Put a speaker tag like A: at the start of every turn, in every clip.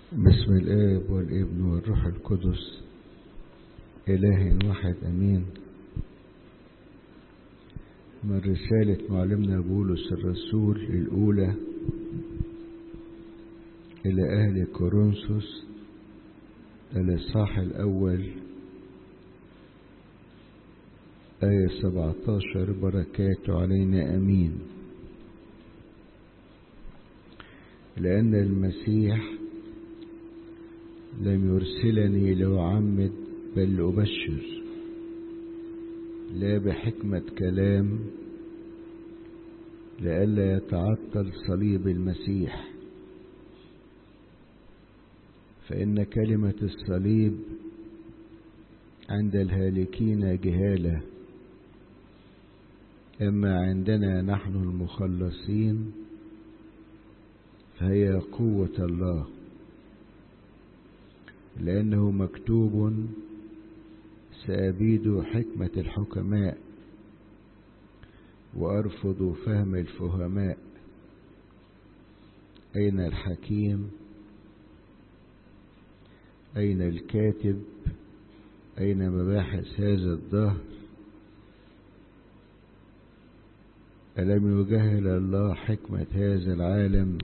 A: بسم الآب والابن والروح القدس إله واحد أمين من رسالة معلمنا بولس الرسول الأولى إلى أهل كورنثوس الإصحاح الأول آية 17 بركاته علينا أمين لأن المسيح لم يرسلني لأعمد بل لأبشر لا بحكمة كلام لئلا يتعطل صليب المسيح فإن كلمة الصليب عند الهالكين جهالة أما عندنا نحن المخلصين فهي قوة الله لأنه مكتوب سأبيد حكمة الحكماء وأرفض فهم الفهماء أين الحكيم أين الكاتب أين مباحث هذا الدهر ألم يجهل الله حكمة هذا العالم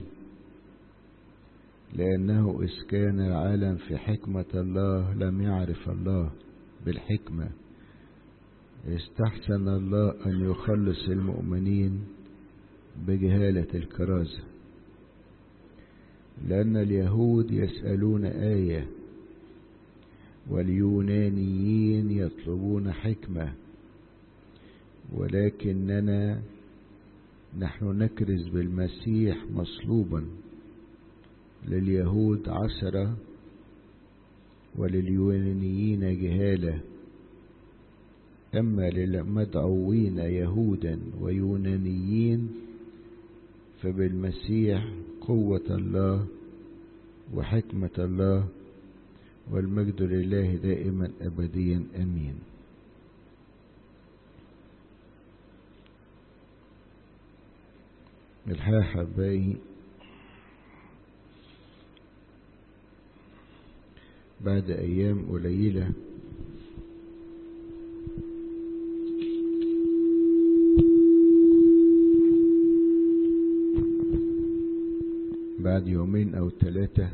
A: لأنه إذ كان العالم في حكمة الله لم يعرف الله بالحكمة استحسن الله أن يخلص المؤمنين بجهالة الكرازة لأن اليهود يسألون آية واليونانيين يطلبون حكمة ولكننا نحن نكرز بالمسيح مصلوبا لليهود عسرة ولليونانيين جهالة أما للمدعوين يهودا ويونانيين فبالمسيح قوة الله وحكمة الله والمجد لله دائما أبديا أمين الحقيقة حبايبي بعد أيام قليلة بعد يومين أو ثلاثة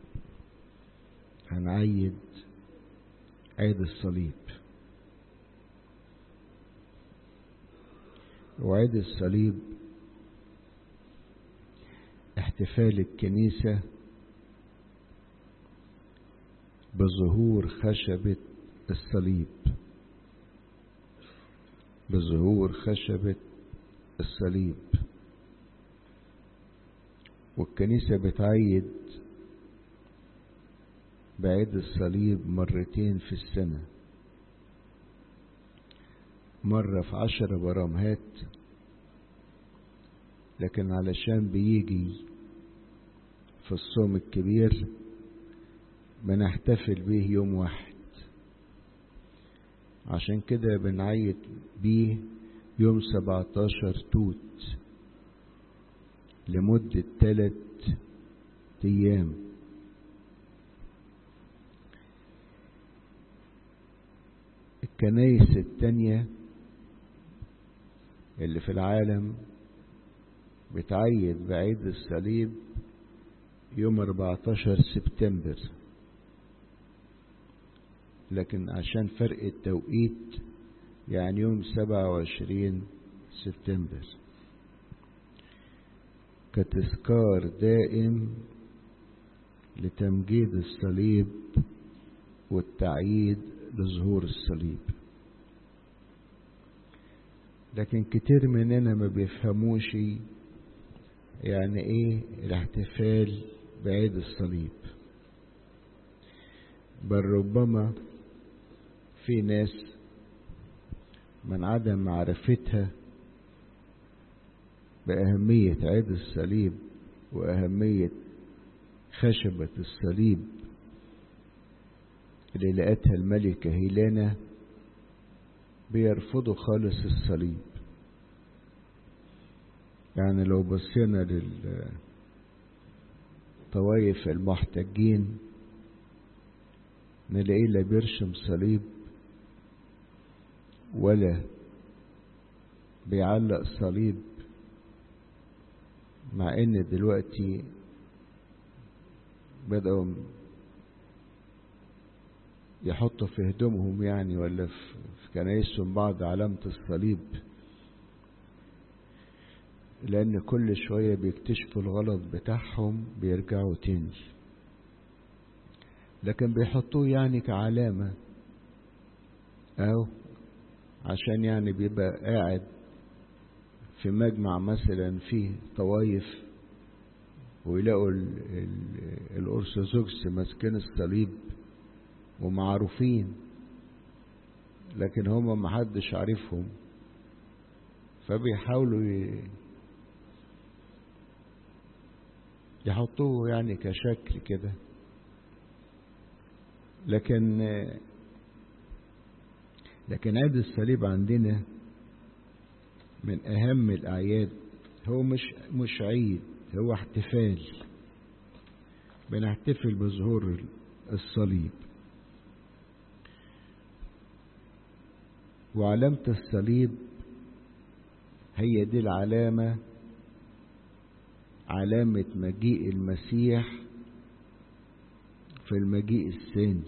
A: هنعيد عيد الصليب وعيد الصليب احتفال الكنيسة بظهور خشبة الصليب بظهور خشبة الصليب والكنيسة بتعيد بعيد الصليب مرتين في السنة مرة في عشر برامهات لكن علشان بيجي في الصوم الكبير بنحتفل بيه يوم واحد عشان كده بنعيد بيه يوم سبعتاشر توت لمدة تلات أيام الكنايس التانية اللي في العالم بتعيد بعيد الصليب يوم 14 سبتمبر لكن عشان فرق التوقيت يعني يوم 27 سبتمبر كتذكار دائم لتمجيد الصليب والتعييد لظهور الصليب لكن كتير مننا ما بيفهموش يعني ايه الاحتفال بعيد الصليب بل ربما في ناس من عدم معرفتها بأهمية عيد الصليب وأهمية خشبة الصليب اللي لقتها الملكة هيلانا بيرفضوا خالص الصليب يعني لو بصينا لل طوايف المحتجين نلاقيه لا بيرشم صليب ولا بيعلق صليب مع ان دلوقتي بدأوا يحطوا في هدومهم يعني ولا في كنايسهم بعض علامة الصليب لأن كل شوية بيكتشفوا الغلط بتاعهم بيرجعوا تاني لكن بيحطوه يعني كعلامة أو عشان يعني بيبقى قاعد في مجمع مثلا فيه طوايف ويلاقوا الأرثوذكس ماسكين الصليب ومعروفين لكن هما محدش عارفهم فبيحاولوا يحطوه يعني كشكل كده لكن لكن عيد الصليب عندنا من أهم الأعياد هو مش مش عيد هو احتفال بنحتفل بظهور الصليب وعلامة الصليب هي دي العلامة علامة مجيء المسيح في المجيء الثاني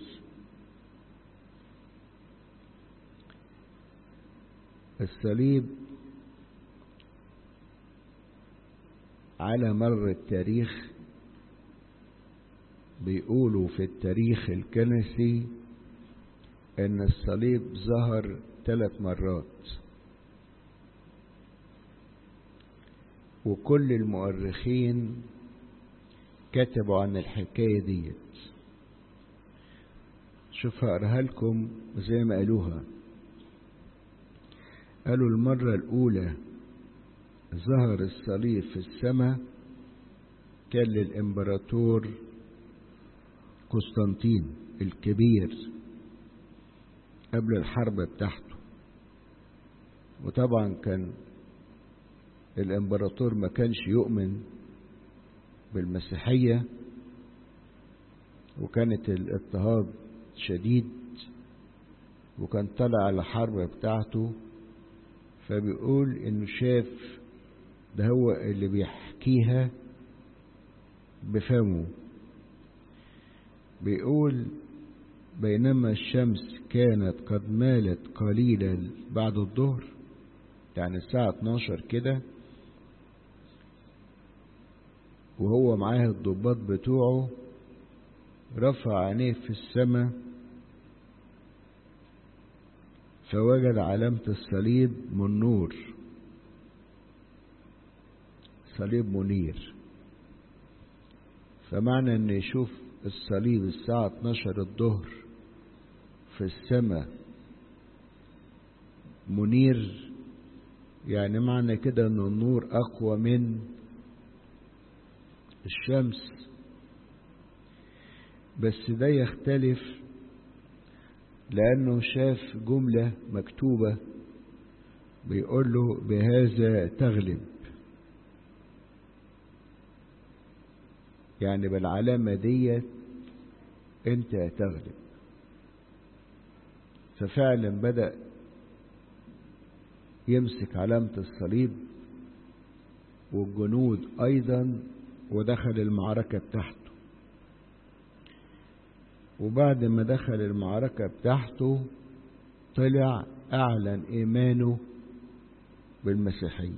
A: الصليب على مر التاريخ بيقولوا في التاريخ الكنسي ان الصليب ظهر ثلاث مرات وكل المؤرخين كتبوا عن الحكاية ديت شوف هقراها لكم زي ما قالوها قالوا المرة الأولى ظهر الصليب في السماء كان للإمبراطور قسطنطين الكبير قبل الحرب بتاعته وطبعا كان الإمبراطور ما كانش يؤمن بالمسيحية وكانت الاضطهاد شديد وكان طلع على الحرب بتاعته فبيقول انه شاف ده هو اللي بيحكيها بفمه بيقول بينما الشمس كانت قد مالت قليلا بعد الظهر يعني الساعة 12 كده وهو معاه الضباط بتوعه رفع عينيه في السماء فوجد علامة الصليب من نور صليب منير فمعنى ان يشوف الصليب الساعة 12 الظهر في السماء منير يعني معنى كده ان النور اقوى من الشمس بس ده يختلف لأنه شاف جملة مكتوبة بيقول له بهذا تغلب يعني بالعلامة دي انت تغلب ففعلا بدأ يمسك علامة الصليب والجنود أيضا ودخل المعركة بتاعته وبعد ما دخل المعركة بتاعته طلع أعلن إيمانه بالمسيحية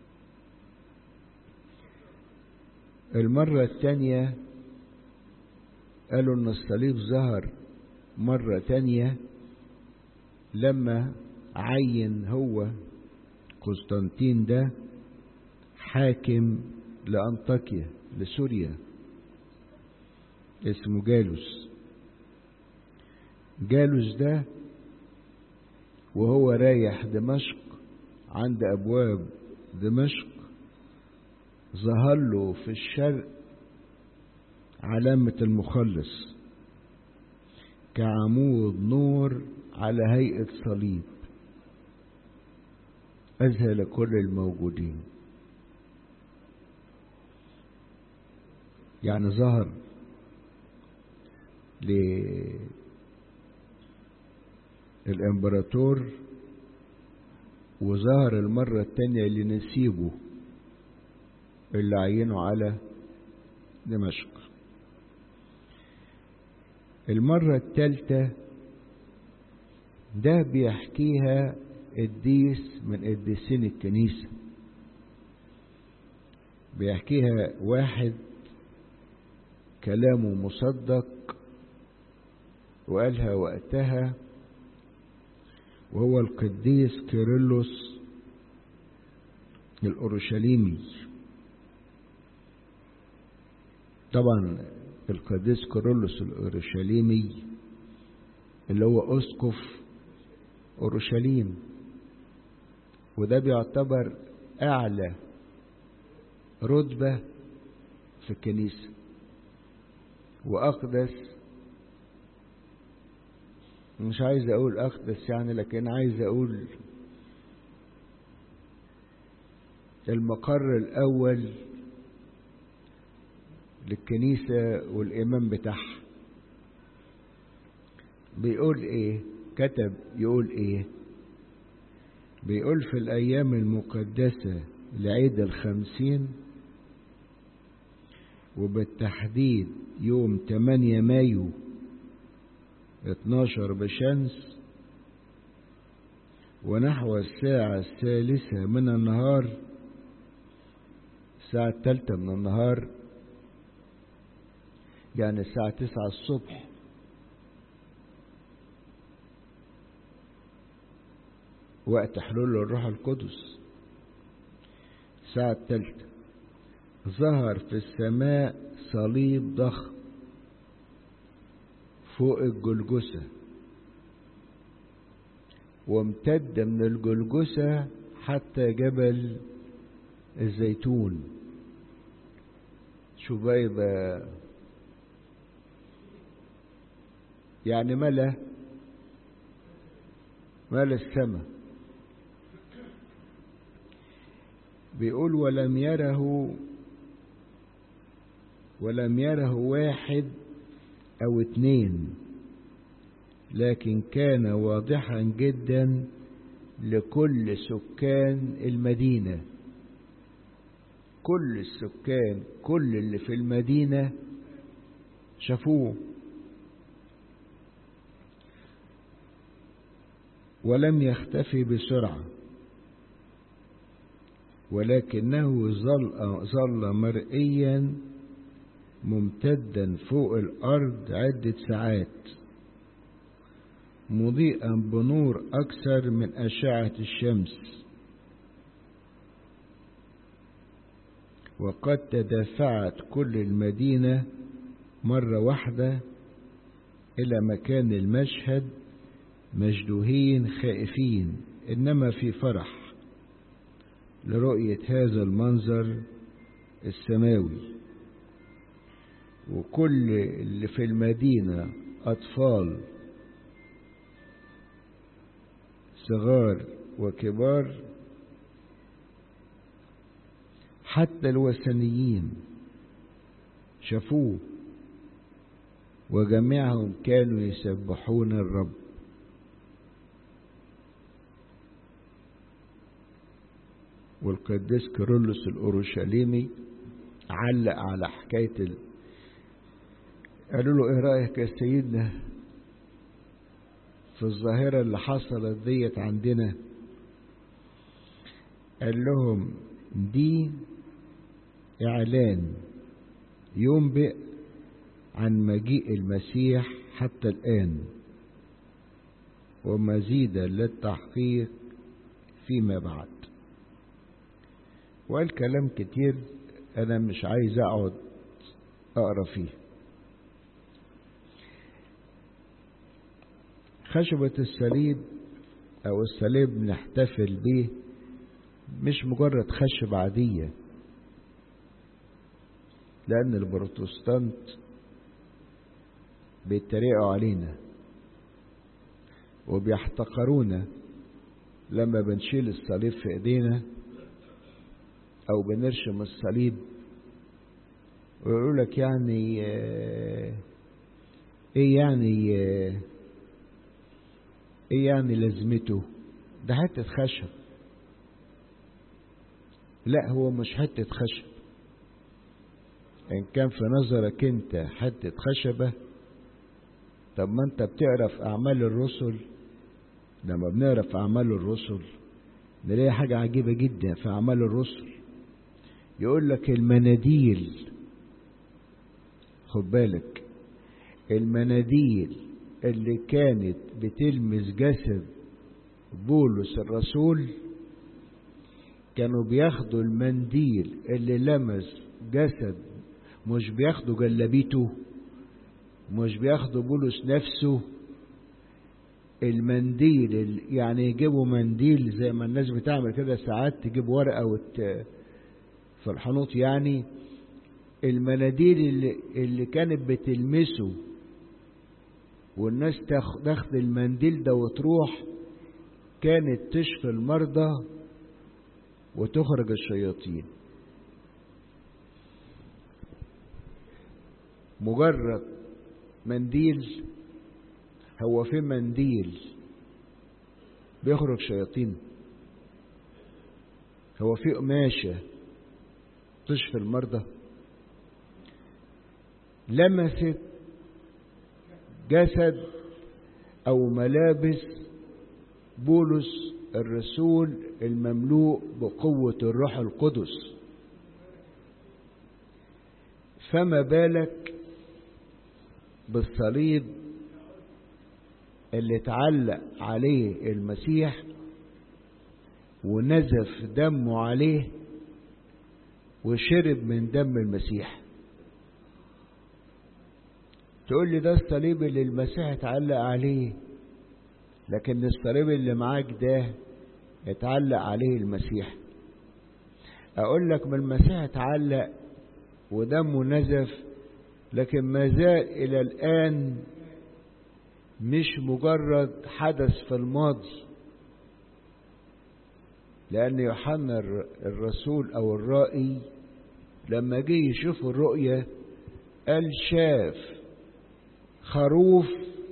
A: المرة التانية قالوا إن الصليب ظهر مرة تانية لما عين هو قسطنطين ده حاكم لأنطاكيا لسوريا اسمه جالوس جالوس ده وهو رايح دمشق عند أبواب دمشق ظهر له في الشرق علامة المخلص كعمود نور على هيئة صليب أذهل كل الموجودين يعني ظهر للإمبراطور وظهر المرة التانية لنسيبه اللي عينه على دمشق المرة التالتة ده بيحكيها قديس من قديسين الكنيسة بيحكيها واحد كلامه مصدق وقالها وقتها وهو القديس كيرلس الأورشليمي طبعا القديس كيرلس الأورشليمي اللي هو أسقف أورشليم وده بيعتبر أعلى رتبة في الكنيسة وأقدس مش عايز أقول أقدس يعني لكن عايز أقول المقر الأول للكنيسة والإمام بتاعها بيقول إيه كتب يقول إيه بيقول في الأيام المقدسة لعيد الخمسين وبالتحديد يوم 8 مايو 12 بشمس ونحو الساعة الثالثة من النهار الساعة الثالثة من النهار يعني الساعة تسعة الصبح وقت حلول الروح القدس الساعة الثالثة ظهر في السماء صليب ضخم فوق الجلجسة وامتد من الجلجسة حتى جبل الزيتون شو بقى يبقى يعني ملا ملا السماء بيقول ولم يره ولم يره واحد او اتنين لكن كان واضحا جدا لكل سكان المدينة كل السكان كل اللي في المدينة شافوه ولم يختفي بسرعة ولكنه ظل ظل مرئيا ممتدا فوق الأرض عدة ساعات مضيئا بنور أكثر من أشعة الشمس وقد تدافعت كل المدينة مرة واحدة إلى مكان المشهد مجدوهين خائفين إنما في فرح لرؤية هذا المنظر السماوي وكل اللي في المدينة أطفال صغار وكبار حتى الوثنيين شافوه وجميعهم كانوا يسبحون الرب والقديس كيرلس الأورشليمي علق على حكاية ال... قالوا له ايه رأيك يا سيدنا في الظاهرة اللي حصلت ديت عندنا قال لهم دي إعلان ينبئ عن مجيء المسيح حتى الآن ومزيدا للتحقيق فيما بعد وقال كلام كتير أنا مش عايز أقعد أقرأ فيه خشبة الصليب أو الصليب نحتفل به مش مجرد خشب عادية لأن البروتستانت بيتريقوا علينا وبيحتقرونا لما بنشيل الصليب في ايدينا او بنرشم الصليب ويقول لك يعني ايه يعني ايه يعني لازمته ده حتة خشب لا هو مش حتة خشب ان كان في نظرك انت حتة خشبة طب ما انت بتعرف اعمال الرسل لما بنعرف اعمال الرسل نلاقي حاجة عجيبة جدا في اعمال الرسل يقول لك المناديل خد بالك المناديل اللي كانت بتلمس جسد بولس الرسول كانوا بياخدوا المنديل اللي لمس جسد مش بياخدوا جلبيته مش بياخدوا بولس نفسه المنديل يعني يجيبوا منديل زي ما الناس بتعمل كده ساعات تجيب ورقة وت... في الحنوط يعني المناديل اللي, اللي كانت بتلمسه والناس تاخد المنديل ده وتروح كانت تشفي المرضى وتخرج الشياطين مجرد منديل هو في منديل بيخرج شياطين هو في قماشة تشفي المرضى لمست جسد أو ملابس بولس الرسول المملوء بقوة الروح القدس فما بالك بالصليب اللي اتعلق عليه المسيح ونزف دمه عليه وشرب من دم المسيح تقول لي ده الصليب اللي المسيح اتعلق عليه لكن الصليب اللي معاك ده اتعلق عليه المسيح اقول لك ما المسيح اتعلق ودمه نزف لكن ما زال الى الان مش مجرد حدث في الماضي لان يوحنا الرسول او الرائي لما جه يشوف الرؤية قال شاف خروف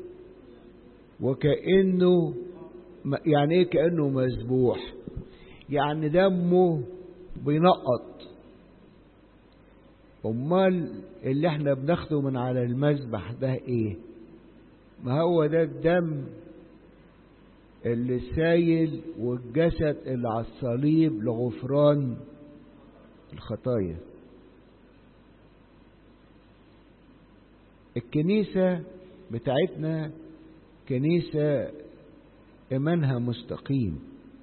A: وكأنه يعني ايه كأنه مذبوح يعني دمه بينقط امال اللي احنا بناخده من على المذبح ده ايه ما هو ده الدم اللي سايل والجسد اللي على الصليب لغفران الخطايا الكنيسة بتاعتنا كنيسة إيمانها مستقيم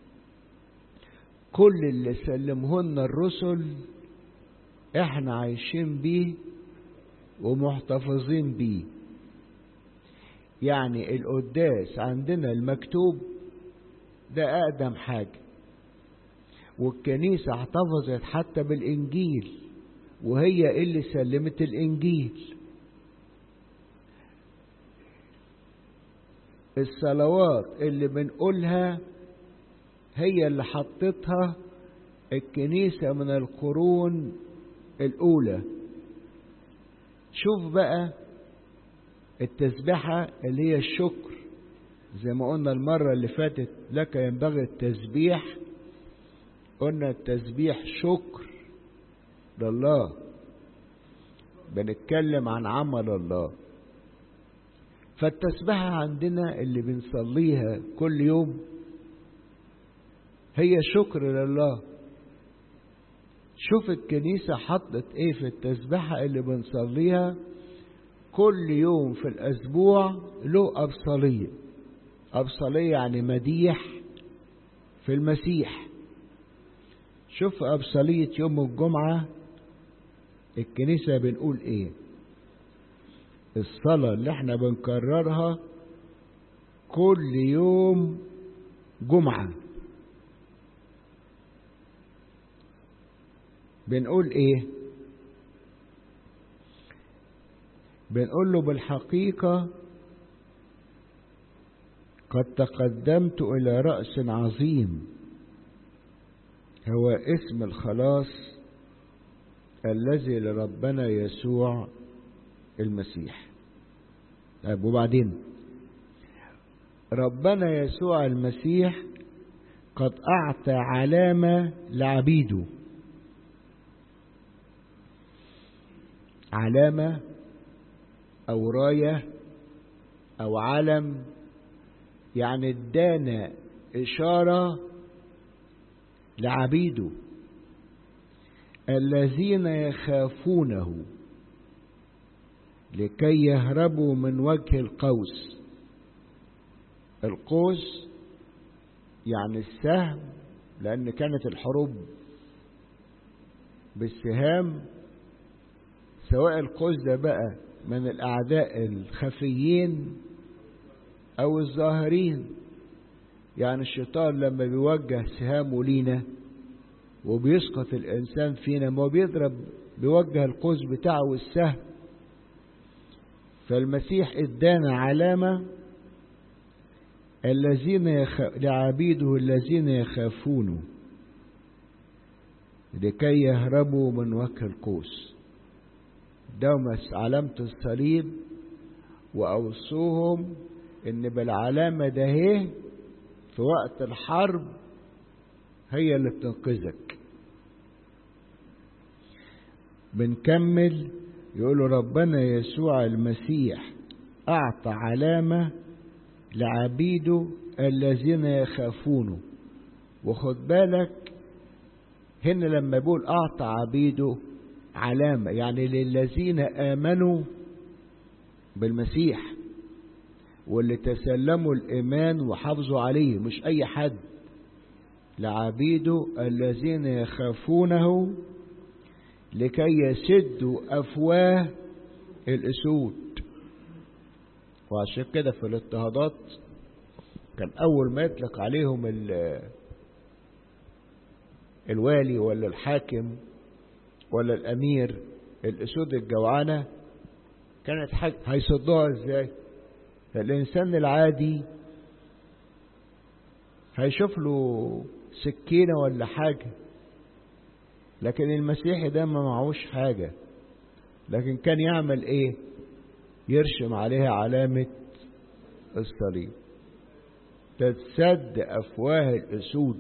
A: كل اللي سلمهن الرسل احنا عايشين بيه ومحتفظين بيه يعني القداس عندنا المكتوب ده أقدم حاجة والكنيسة احتفظت حتى بالإنجيل وهي اللي سلمت الإنجيل الصلوات اللي بنقولها هي اللي حطتها الكنيسة من القرون الأولى شوف بقى التسبحة اللي هي الشكر زي ما قلنا المرة اللي فاتت لك ينبغي التسبيح قلنا التسبيح شكر لله بنتكلم عن عمل الله فالتسبحة عندنا اللي بنصليها كل يوم هي شكر لله شوف الكنيسة حطت ايه في التسبحة اللي بنصليها كل يوم في الأسبوع له أبصالية أبصالية يعني مديح في المسيح شوف أبصالية يوم الجمعة الكنيسة بنقول ايه الصلاة اللي احنا بنكررها كل يوم جمعة بنقول ايه بنقول له بالحقيقة قد تقدمت إلى رأس عظيم هو اسم الخلاص الذي لربنا يسوع المسيح طيب وبعدين ربنا يسوع المسيح قد أعطى علامة لعبيده علامة أو راية أو علم يعني ادانا إشارة لعبيده الذين يخافونه لكي يهربوا من وجه القوس القوس يعني السهم لأن كانت الحروب بالسهام سواء القوس ده بقى من الأعداء الخفيين أو الظاهرين يعني الشيطان لما بيوجه سهامه لينا وبيسقط الإنسان فينا ما بيضرب بيوجه القوس بتاعه والسهم فالمسيح ادانا علامة الذين يخ... لعبيده الذين يخافونه لكي يهربوا من وجه القوس دومس علامة الصليب وأوصوهم إن بالعلامة ده هي في وقت الحرب هي اللي بتنقذك بنكمل يقولوا ربنا يسوع المسيح أعطى علامة لعبيده الذين يخافونه وخد بالك هنا لما بيقول أعطى عبيده علامة يعني للذين آمنوا بالمسيح واللي تسلموا الإيمان وحافظوا عليه مش أي حد لعبيده الذين يخافونه لكي يسدوا أفواه الأسود وعشان كده في الاضطهادات كان أول ما يطلق عليهم الوالي ولا الحاكم ولا الأمير الأسود الجوعانة كانت حاجة هيصدوها ازاي الإنسان العادي هيشوف له سكينة ولا حاجة لكن المسيحي ده ما معهوش حاجة لكن كان يعمل ايه يرشم عليها علامة الصليب تتسد أفواه الأسود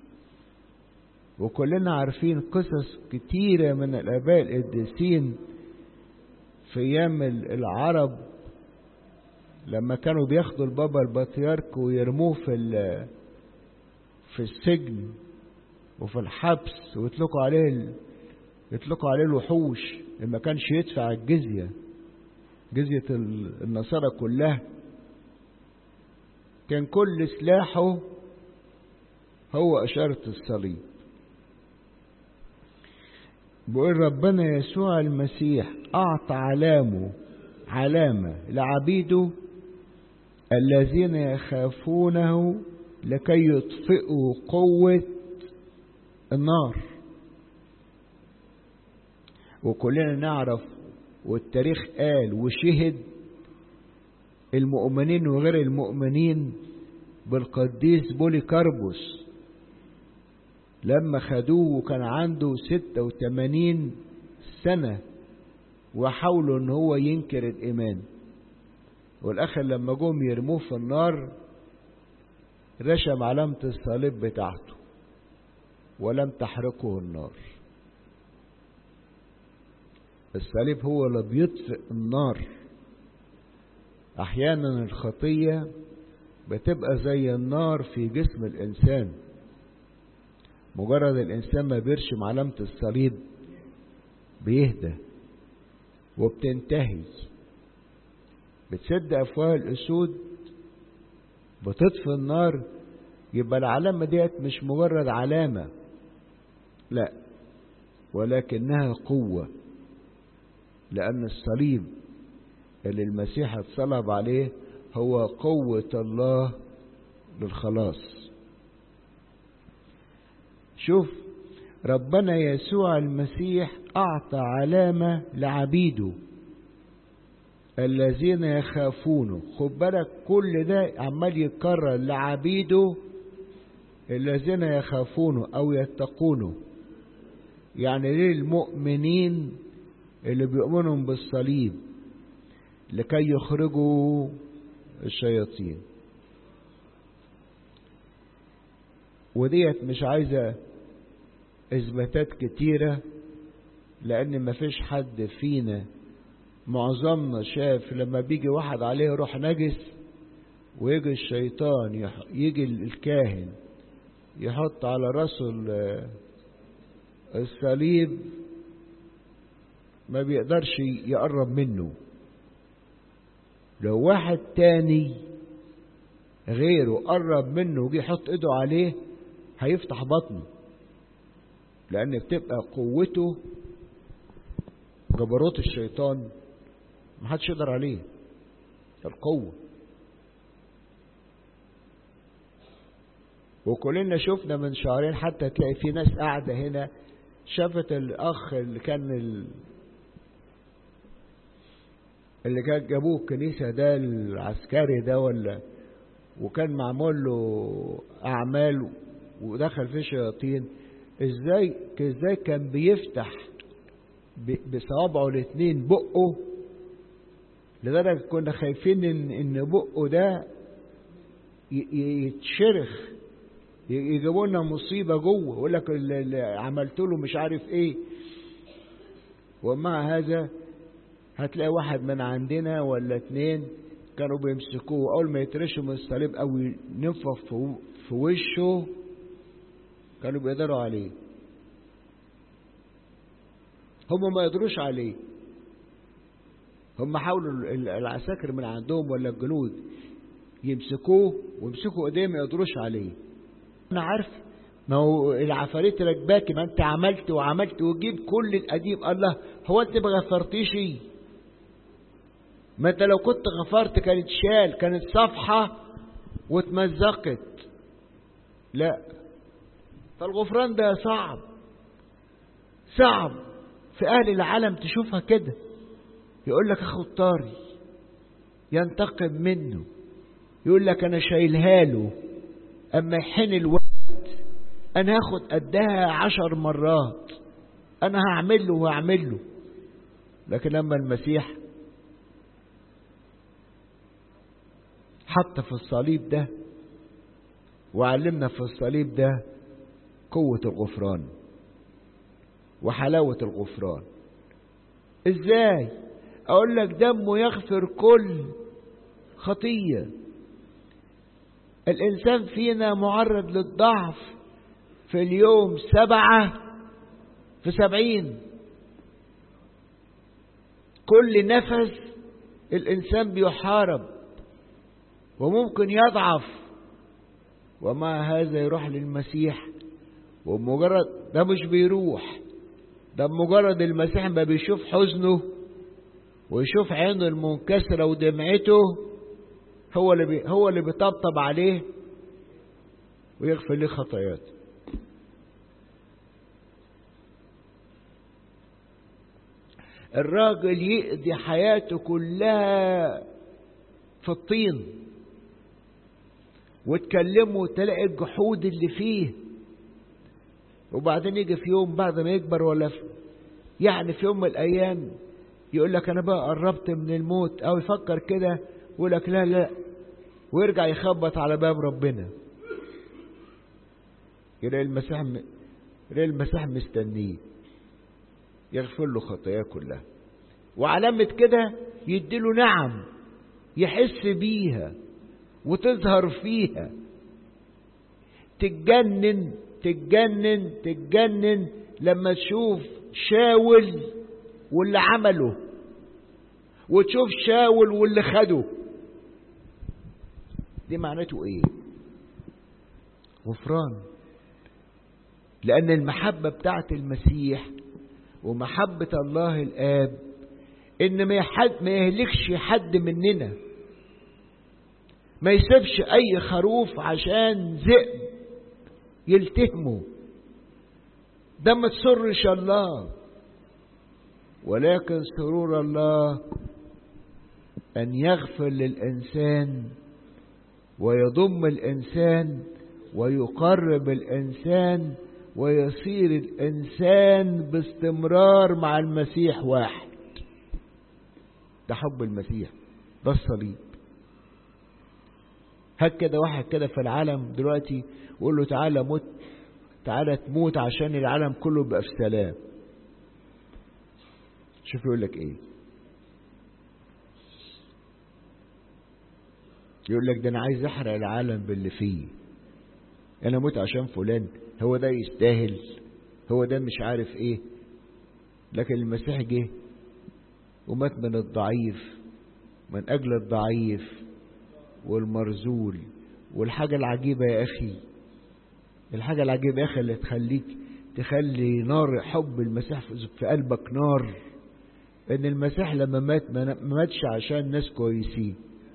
A: وكلنا عارفين قصص كتيرة من الآباء القديسين في أيام العرب لما كانوا بياخدوا البابا البطيارك ويرموه في في السجن وفي الحبس ويطلقوا عليه ال... يطلقوا عليه الوحوش ما كانش يدفع الجزية جزية النصارى كلها كان كل سلاحه هو إشارة الصليب بيقول ربنا يسوع المسيح أعطى علامه علامة لعبيده الذين يخافونه لكي يطفئوا قوة النار وكلنا نعرف والتاريخ قال وشهد المؤمنين وغير المؤمنين بالقديس بوليكاربوس لما خدوه وكان عنده ستة وثمانين سنة وحاولوا ان هو ينكر الايمان والاخر لما جم يرموه في النار رشم علامة الصليب بتاعته ولم تحرقه النار الصليب هو اللي بيطفئ النار احيانا الخطية بتبقى زي النار في جسم الانسان مجرد الانسان ما بيرشم علامة الصليب بيهدى وبتنتهي بتسد افواه الاسود بتطفي النار يبقى العلامة ديت مش مجرد علامة لا ولكنها قوة لأن الصليب اللي المسيح اتصلب عليه هو قوة الله للخلاص شوف ربنا يسوع المسيح أعطى علامة لعبيده الذين يخافونه خد بالك كل ده عمال يتكرر لعبيده الذين يخافونه أو يتقونه يعني للمؤمنين اللي بيؤمنوا بالصليب لكي يخرجوا الشياطين وديت مش عايزة إثباتات كتيرة لأن مفيش حد فينا معظمنا شاف لما بيجي واحد عليه روح نجس ويجي الشيطان يح... يجي الكاهن يحط على راسه الصليب ما بيقدرش يقرب منه لو واحد تاني غيره قرب منه وجي يحط ايده عليه هيفتح بطنه لان بتبقى قوته جبروت الشيطان محدش يقدر عليه القوة وكلنا شفنا من شهرين حتى تلاقي في ناس قاعدة هنا شافت الأخ اللي كان ال... اللي كان جابوه الكنيسة ده العسكري ده ولا وكان معمول له أعمال ودخل فيه شياطين ازاي ازاي كان بيفتح بصوابعه الاثنين بقه لدرجة كنا خايفين ان ان بقه ده يتشرخ يجيبوا لنا مصيبة جوه يقول لك عملت له مش عارف ايه ومع هذا هتلاقي واحد من عندنا ولا اتنين كانوا بيمسكوه اول ما يترشوا من الصليب او ينفخ في وشه كانوا بيقدروا عليه هم ما يقدروش عليه هم حاولوا العساكر من عندهم ولا الجنود يمسكوه ويمسكوا ايديه ما يقدروش عليه انا عارف ما هو العفاريت راكباكي ما انت عملت وعملت وجيب كل القديم الله هو انت ما غفرتيش ما انت لو كنت غفرت كانت شال كانت صفحة واتمزقت لا فالغفران ده صعب صعب في اهل العالم تشوفها كده يقول لك اخو الطاري ينتقم منه يقول لك انا شايلها له اما يحن الوقت انا هاخد قدها عشر مرات انا هعمل له وهعمل له لكن لما المسيح حط في الصليب ده وعلمنا في الصليب ده قوة الغفران وحلاوة الغفران ازاي اقول لك دمه يغفر كل خطية الانسان فينا معرض للضعف في اليوم سبعة في سبعين كل نفس الانسان بيحارب وممكن يضعف ومع هذا يروح للمسيح ومجرد ده مش بيروح ده مجرد المسيح ما بيشوف حزنه ويشوف عينه المنكسره ودمعته هو اللي بي هو اللي بيطبطب عليه ويغفر له خطاياته الراجل يقضي حياته كلها في الطين وتكلمه تلاقي الجحود اللي فيه وبعدين يجي في يوم بعد ما يكبر ولا في يعني في يوم من الايام يقول لك انا بقى قربت من الموت او يفكر كده يقول لك لا لا ويرجع يخبط على باب ربنا يلاقي المسيح يلاقي المسيح مستنيه يغفر له خطاياه كلها وعلامة كده يديله نعم يحس بيها وتظهر فيها تتجنن تتجنن تتجنن لما تشوف شاول واللي عمله وتشوف شاول واللي خده دي معناته ايه غفران لان المحبة بتاعت المسيح ومحبة الله الآب إن ما حد ما يهلكش حد مننا ما يسيبش أي خروف عشان ذئب يلتهمه ده ما تسرش الله ولكن سرور الله أن يغفر للإنسان ويضم الإنسان ويقرب الإنسان ويصير الإنسان باستمرار مع المسيح واحد ده حب المسيح ده الصليب هات كده واحد كده في العالم دلوقتي وقول له تعالى موت تعالى تموت عشان العالم كله يبقى في سلام شوف يقول لك ايه يقول لك ده انا عايز احرق العالم باللي فيه انا اموت عشان فلان هو ده يستاهل هو ده مش عارف ايه لكن المسيح جه ومات من الضعيف من اجل الضعيف والمرزول والحاجة العجيبة يا اخي الحاجة العجيبة يا اخي اللي تخليك تخلي نار حب المسيح في قلبك نار ان المسيح لما مات ما ماتش عشان ناس كويسين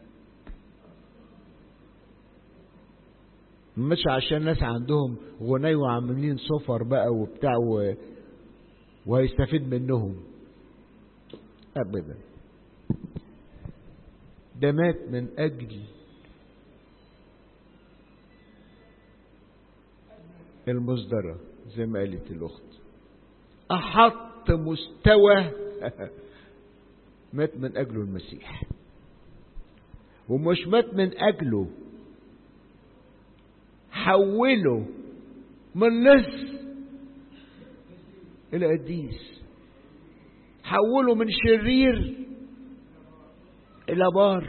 A: ما ماتش عشان ناس عندهم غني وعاملين سفر بقى وبتاع و... وهيستفيد منهم ابدا ده مات من اجل المصدرة زي ما قالت الأخت أحط مستوى مات من أجله المسيح ومش مات من أجله حوله من لص إلى قديس حوله من شرير إلى بار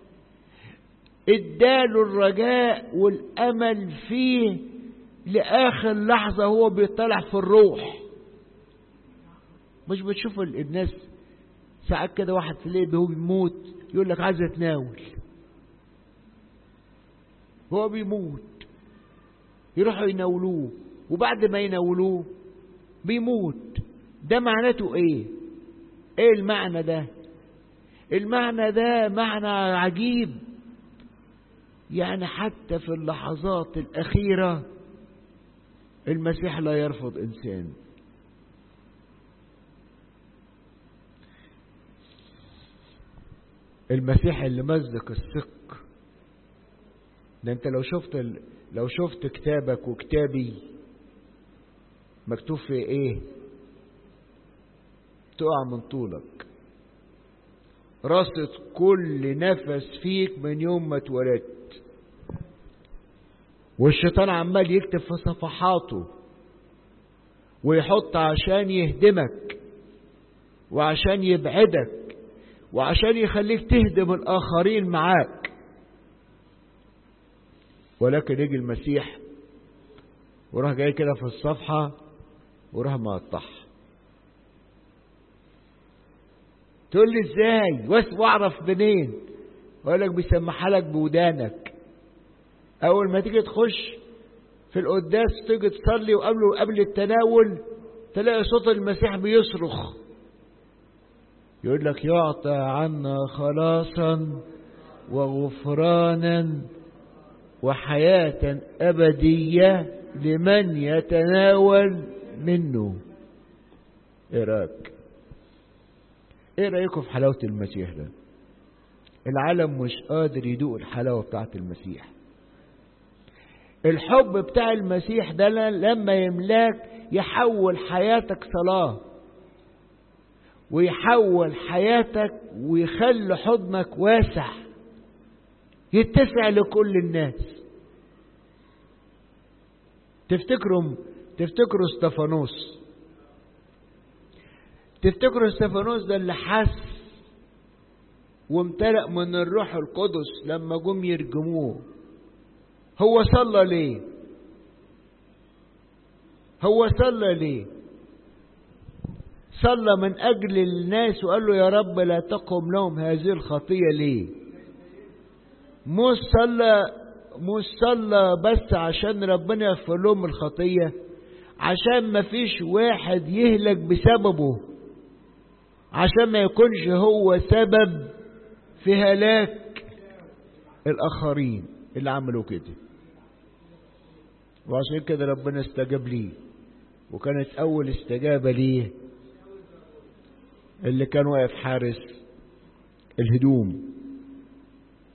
A: اداله الرجاء والأمل فيه لآخر لحظة هو بيطلع في الروح مش بتشوف الناس ساعات كده واحد في الليل هو بيموت يقول لك عايز اتناول هو بيموت يروحوا يناولوه وبعد ما يناولوه بيموت ده معناته ايه ايه المعنى ده المعنى ده معنى عجيب يعني حتى في اللحظات الأخيرة المسيح لا يرفض إنسان المسيح اللي مزق الثق ده انت لو شفت ال... لو شفت كتابك وكتابي مكتوب في ايه تقع من طولك رصد كل نفس فيك من يوم ما اتولدت والشيطان عمال يكتب في صفحاته ويحط عشان يهدمك وعشان يبعدك وعشان يخليك تهدم الآخرين معاك ولكن يجي المسيح وراح جاي كده في الصفحة وراح مقطعها تقول لي ازاي واعرف منين اقول لك بيسمحها لك بودانك اول ما تيجي تخش في القداس تيجي تصلي وقبل قبل التناول تلاقي صوت المسيح بيصرخ يقول لك يعطى عنا خلاصا وغفرانا وحياة أبدية لمن يتناول منه ايه رايك ايه رايكم في حلاوة المسيح ده العالم مش قادر يدوق الحلاوة بتاعت المسيح الحب بتاع المسيح ده لما يملاك يحول حياتك صلاة ويحول حياتك ويخلي حضنك واسع يتسع لكل الناس تفتكروا تفتكروا استفانوس تفتكروا استفانوس ده اللي حس وامتلأ من الروح القدس لما جم يرجموه هو صلى ليه هو صلى ليه صلى من أجل الناس وقال له يا رب لا تقم لهم هذه الخطية ليه مش صلى مش صلى بس عشان ربنا يغفر لهم الخطية عشان ما فيش واحد يهلك بسببه عشان ما يكونش هو سبب في هلاك الآخرين اللي عملوا كده وعشان كده ربنا استجاب ليه وكانت أول استجابة ليه اللي كان واقف حارس الهدوم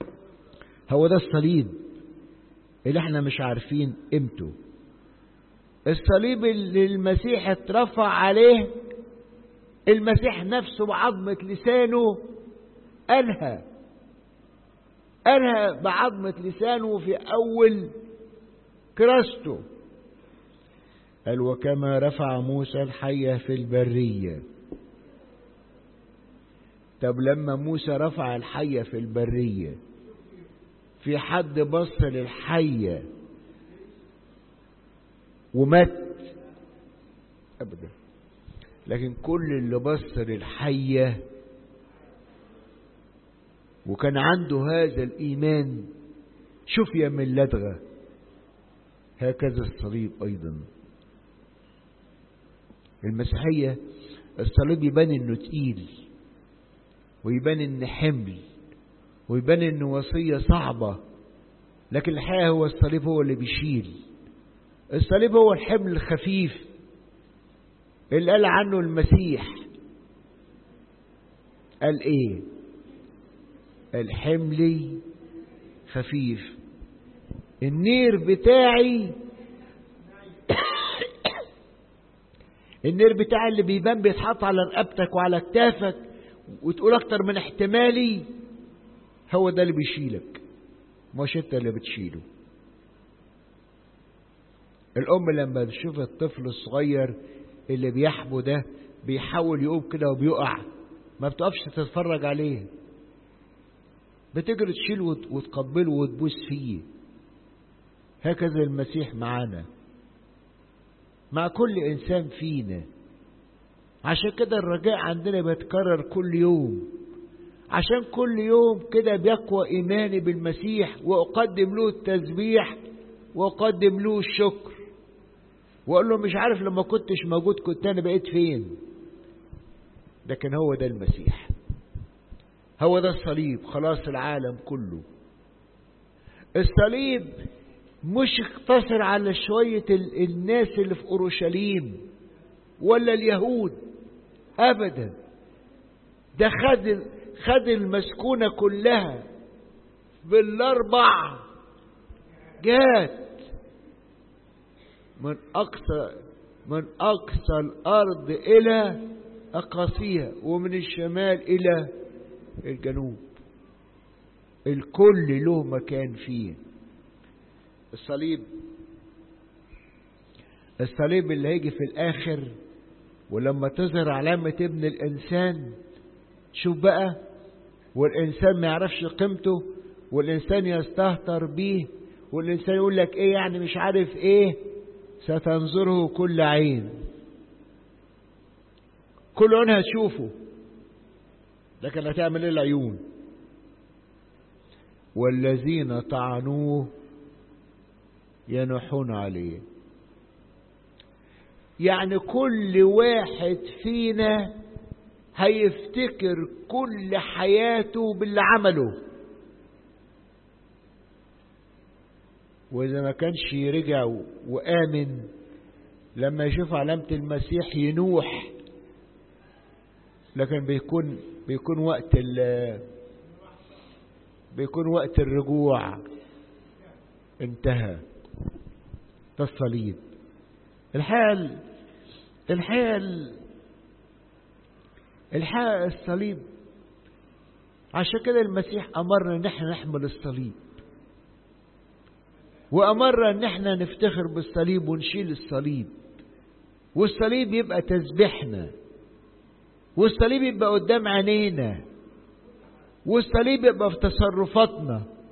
A: هو ده الصليب اللي احنا مش عارفين قيمته الصليب اللي المسيح اترفع عليه المسيح نفسه بعظمة لسانه قالها قالها بعظمة لسانه في أول كراسته قال وكما رفع موسى الحية في البرية طب لما موسى رفع الحية في البرية في حد بص للحية ومات أبدا لكن كل اللي بص للحية وكان عنده هذا الإيمان شفي من لدغة هكذا الصليب أيضا المسيحية الصليب يبان انه تقيل ويبان انه حمل ويبان انه وصية صعبة لكن الحقيقة هو الصليب هو اللي بيشيل الصليب هو الحمل الخفيف اللي قال عنه المسيح قال ايه الحملي خفيف النير بتاعي النير بتاعي اللي بيبان بيتحط على رقبتك وعلى كتافك وتقول اكتر من احتمالي هو ده اللي بيشيلك مش انت اللي بتشيله الام لما بتشوف الطفل الصغير اللي بيحبو ده بيحاول يقوم كده وبيقع ما بتقفش تتفرج عليه بتجري تشيله وتقبله وتبوس فيه هكذا المسيح معانا مع كل انسان فينا عشان كده الرجاء عندنا بيتكرر كل يوم عشان كل يوم كده بيقوى ايماني بالمسيح واقدم له التسبيح واقدم له الشكر واقول له مش عارف لما كنتش موجود كنت انا بقيت فين لكن هو ده المسيح هو ده الصليب خلاص العالم كله الصليب مش اقتصر على شوية الناس اللي في أورشليم ولا اليهود أبدا ده خد خد المسكونة كلها بالأربع جات من أقصى من أقصى الأرض إلى أقاصيها ومن الشمال إلى الجنوب الكل له مكان فيه الصليب الصليب اللي هيجي في الآخر ولما تظهر علامة ابن الإنسان شوف بقى والإنسان ما يعرفش قيمته والإنسان يستهتر بيه والإنسان يقول لك إيه يعني مش عارف إيه ستنظره كل عين كل عين هتشوفه لكن هتعمل ايه العيون والذين طعنوه ينحون عليه يعني كل واحد فينا هيفتكر كل حياته باللي عمله وإذا ما كانش رجع وآمن لما يشوف علامة المسيح ينوح لكن بيكون بيكون وقت ال بيكون وقت الرجوع انتهى ده الصليب الحال الحال الحال الصليب عشان كده المسيح أمرنا إن احنا نحمل الصليب وأمرنا إن احنا نفتخر بالصليب ونشيل الصليب والصليب يبقى تسبيحنا والصليب يبقى قدام عينينا والصليب يبقى في تصرفاتنا